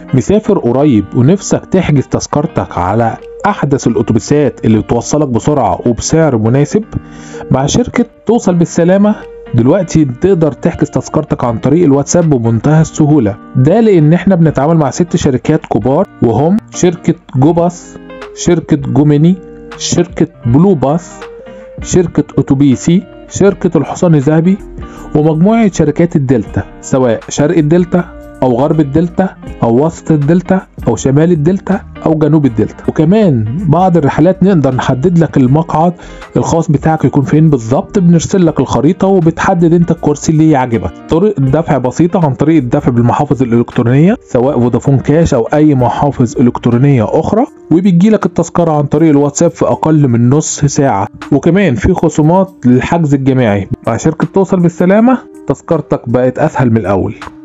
مسافر قريب ونفسك تحجز تذكرتك على احدث الاتوبيسات اللي بتوصلك بسرعه وبسعر مناسب مع شركه توصل بالسلامه دلوقتي تقدر تحجز تذكرتك عن طريق الواتساب بمنتهى السهولة ده لأن احنا بنتعامل مع ست شركات كبار وهم شركة جو باص شركة جوميني شركة بلو باص شركة أتوبيسي شركة الحصان الذهبي ومجموعة شركات الدلتا سواء شرق الدلتا أو غرب الدلتا أو وسط الدلتا أو شمال الدلتا أو جنوب الدلتا وكمان بعض الرحلات نقدر نحدد لك المقعد الخاص بتاعك يكون فين بالظبط بنرسل لك الخريطة وبتحدد انت الكرسي اللي يعجبك طرق الدفع بسيطة عن طريق الدفع بالمحافظ الإلكترونية سواء فودافون كاش أو أي محافظ إلكترونية أخرى وبيجيلك التذكرة عن طريق الواتساب في أقل من نص ساعة وكمان في خصومات للحجز الجماعي مع شركة توصل بالسلامة تذكرتك بقت أسهل من الأول